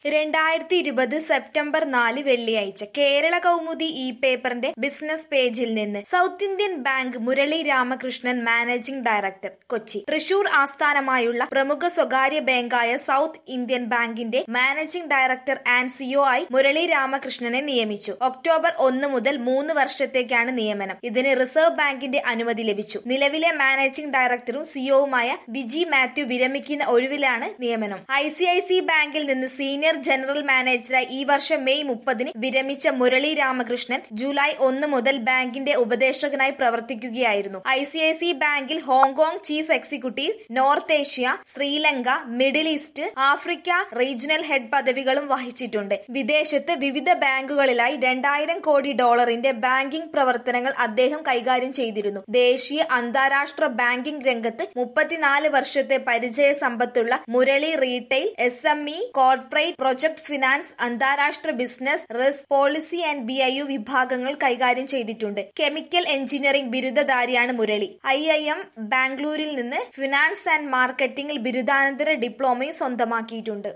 രണ്ടായിരത്തി ഇരുപത് സെപ്റ്റംബർ നാല് വെള്ളിയാഴ്ച കേരള കൗമുദി ഇ പേപ്പറിന്റെ ബിസിനസ് പേജിൽ നിന്ന് south Indian bank Murali Ramakrishnan managing director Kochi Thrissur ആസ്ഥാനമായുള്ള പ്രമുഖ സ്വകാര്യ ബാങ്കായ സൗത്ത് ഇന്ത്യൻ ബാങ്കിന്റെ മാനേജിംഗ് ഡയറക്ടർ ആൻഡ് സിഒ ആയി മുരളി രാമകൃഷ്ണനെ നിയമിച്ചു ഒക്ടോബർ ഒന്ന് മുതൽ മൂന്ന് വർഷത്തേക്കാണ് നിയമനം ഇതിന് റിസർവ് ബാങ്കിന്റെ അനുമതി ലഭിച്ചു നിലവിലെ മാനേജിംഗ് ഡയറക്ടറും സിഒവുമായ വിജി മാത്യു വിരമിക്കുന്ന ഒഴിവിലാണ് നിയമനം ഐ സി ഐ സി ബാങ്കിൽ നിന്ന് സീനിയർ ജനറൽ മാനേജറായി ഈ വർഷം മെയ് മുപ്പതിന് വിരമിച്ച മുരളി രാമകൃഷ്ണൻ ജൂലൈ ഒന്ന് മുതൽ ബാങ്കിന്റെ ഉപദേശകനായി പ്രവർത്തിക്കുകയായിരുന്നു ഐ സി ഐ സി ബാങ്കിൽ Hong Kong chief executive north Asia Sri Lanka middle east Africa regional head പദവികളും വഹിച്ചിട്ടുണ്ട് വിദേശത്ത് വിവിധ ബാങ്കുകളിലായി രണ്ടായിരം കോടി ഡോളറിന്റെ ബാങ്കിംഗ് പ്രവർത്തനങ്ങൾ അദ്ദേഹം കൈകാര്യം ചെയ്തിരുന്നു ദേശീയ അന്താരാഷ്ട്ര ബാങ്കിംഗ് രംഗത്ത് മുപ്പത്തിനാല് വർഷത്തെ പരിചയ സമ്പത്തുള്ള Murali retail S M E corporate project finance അന്താരാഷ്ട്ര business risk policy and B I U വിഭാഗങ്ങൾ കൈകാര്യം ചെയ്തിട്ടുണ്ട് കെമിക്കൽ എഞ്ചിനീയറിംഗ് ബിരുദധാരിയാണ് മുരളി ഐ ഐ എം ബാംഗ്ലൂരിൽ നിന്ന് ഫിനാൻസ് ആൻഡ് മാർക്കറ്റിംഗിൽ ബിരുദാനന്തര ഡിപ്ലോമയും സ്വന്തമാക്കിയിട്ടുണ്ട്